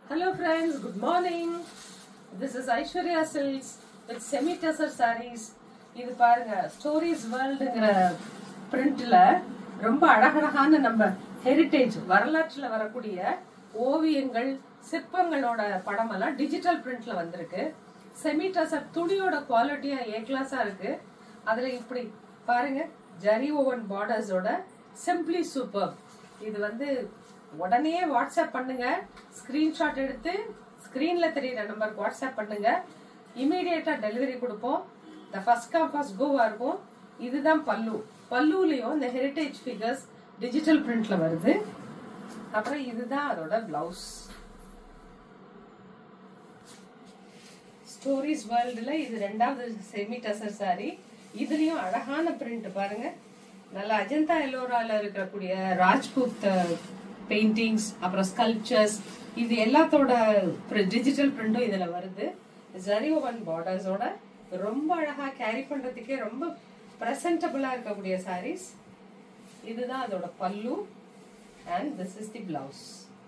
Hello friends, good morning. This is Aishwarya Silks with semi tussar sarees. இது பாருங்க stories வேர்ல்டுங்கிற பிரிண்ட்ல ரொம்ப அழகழகான நம்ம ஹெரிட்டேஜ் வரலாற்றுல வரக்கூடிய ஓவியங்கள் சிற்பங்களோட படமெல்லாம் டிஜிட்டல் பிரிண்ட்ல வந்திருக்கு செமி டசர் துணியோட குவாலிட்டியா ஏ கிளாஸா இருக்கு அதுல இப்படி பாருங்க ஜரி ஓவன் பார்டர்ஸோட சிம்பிளி சூப்பர் இது வந்து உடனே வாட்ஸ்அப் பண்ணுங்க ஸ்கிரீன்ஷாட் எடுத்து ஸ்கிரீன்ல தெரியுற நம்பருக்கு வாட்ஸ்அப் பண்ணுங்க இமீடியட்டா டெலிவரி கொடுப்போம் இந்த ஃபர்ஸ்ட் கம் ஃபர்ஸ்ட் கோவா இருக்கும் இதுதான் பல்லு பல்லுலயும் இந்த ஹெரிட்டேஜ் ஃபிகர்ஸ் டிஜிட்டல் பிரிண்ட்ல வருது அப்புறம் இதுதான் அதோட பிளவுஸ் ஸ்டோரிஸ் வேர்ல்டுல இது ரெண்டாவது செமி டசர் சாரி இதுலயும் அழகான பிரிண்ட் பாருங்க நல்ல அஜந்தா எல்லோரால இருக்கக்கூடிய ராஜ்புத் பெயிண்டிங்ஸ் அப்புறம் ஸ்கல்ப்சர்ஸ் இது எல்லாத்தோட டிஜிட்டல் பிரிண்டும் இதுல வருது ஜரி ஓவன் பார்டர்ஸோட ரொம்ப அழகா கேரி பண்றதுக்கே ரொம்ப பிரசன்டபிளா இருக்கக்கூடிய சாரீஸ் இதுதான் அதோட pallu and this is the blouse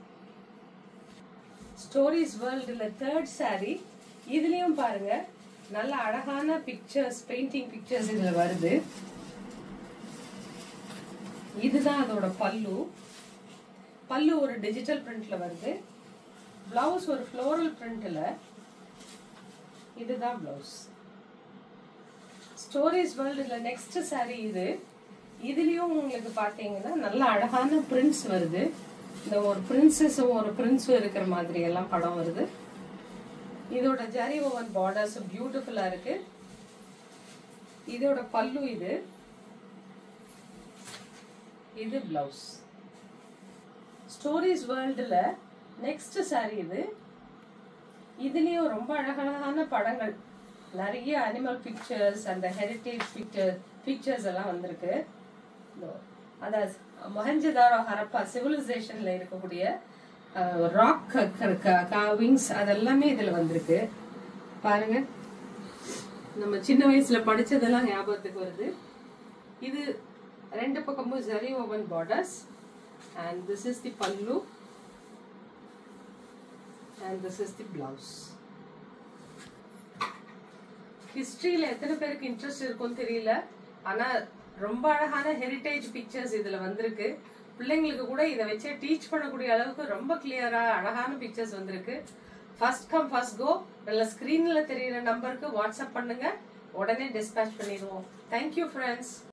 stories வேர்ல்டுல தேர்ட் சாரி இதுலயும் பாருங்க நல்ல அழகான பிக்சர்ஸ் பெயிண்டிங் பிக்சர்ஸ் இதுல வருது இதுதான் அதோட பல்லு பல்லு ஒரு டிஜிட்டல் பிரிண்ட்ல வருது பிளவுஸ் ஒரு ஃப்ளோரல் பிரிண்ட்ல இதுதான் பிளவுஸ் ஸ்டோரிஸ் வேர்ல்டுல நெக்ஸ்ட் சாரி இது இதுலயும் உங்களுக்கு பாத்தீங்கன்னா நல்ல அழகான பிரிண்ட்ஸ் வருது இந்த ஒரு பிரின்சஸும் ஒரு பிரின்ஸும் இருக்கிற மாதிரி எல்லாம் படம் வருது இதோட ஜரி ஓவன் பார்டர்ஸ் பியூட்டிஃபுல்லா இருக்கு இதோட பல்லு இது இது பிளவுஸ் ஸ்டோரிஸ் வேர்ல்டுல நெக்ஸ்ட் சாரி இது இதுலயும் ரொம்ப அழகழகான படங்கள் நிறைய அனிமல் பிக்சர்ஸ் அந்த ஹெரிட்டேஜ் பிக்சர் பிக்சர்ஸ் எல்லாம் வந்திருக்கு அதாவது மொஹஞ்சதாரோ ஹரப்பா சிவிலைசேஷன்ல இருக்கக்கூடிய ராக் காவிங்ஸ் அதெல்லாமே இதுல வந்திருக்கு பாருங்க நம்ம சின்ன வயசுல படிச்சதெல்லாம் ஞாபகத்துக்கு வருது இது ரெண்டு பக்கமும் zari woven borders and this is the pallu and this is the blouse ஹிஸ்டரியில எத்தனை பேருக்கு இன்ட்ரெஸ்ட் இருக்கும்னு தெரியல ஆனா ரொம்ப அழகான ஹெரிட்டேஜ் பிக்சர்ஸ் இதுல வந்திருக்கு பிள்ளைங்களுக்கு கூட இதை வச்சு டீச் பண்ணக்கூடிய அளவுக்கு ரொம்ப கிளியரா அழகான பிக்சர்ஸ் வந்திருக்கு ஃபர்ஸ்ட் கம் ஃபர்ஸ்ட் கோ நல்ல ஸ்கிரீன்ல தெரியுற நம்பருக்கு வாட்ஸ்அப் பண்ணுங்க உடனே டிஸ்பேச் பண்ணிடுவோம் தேங்க்யூ ஃப்ரெண்ட்ஸ்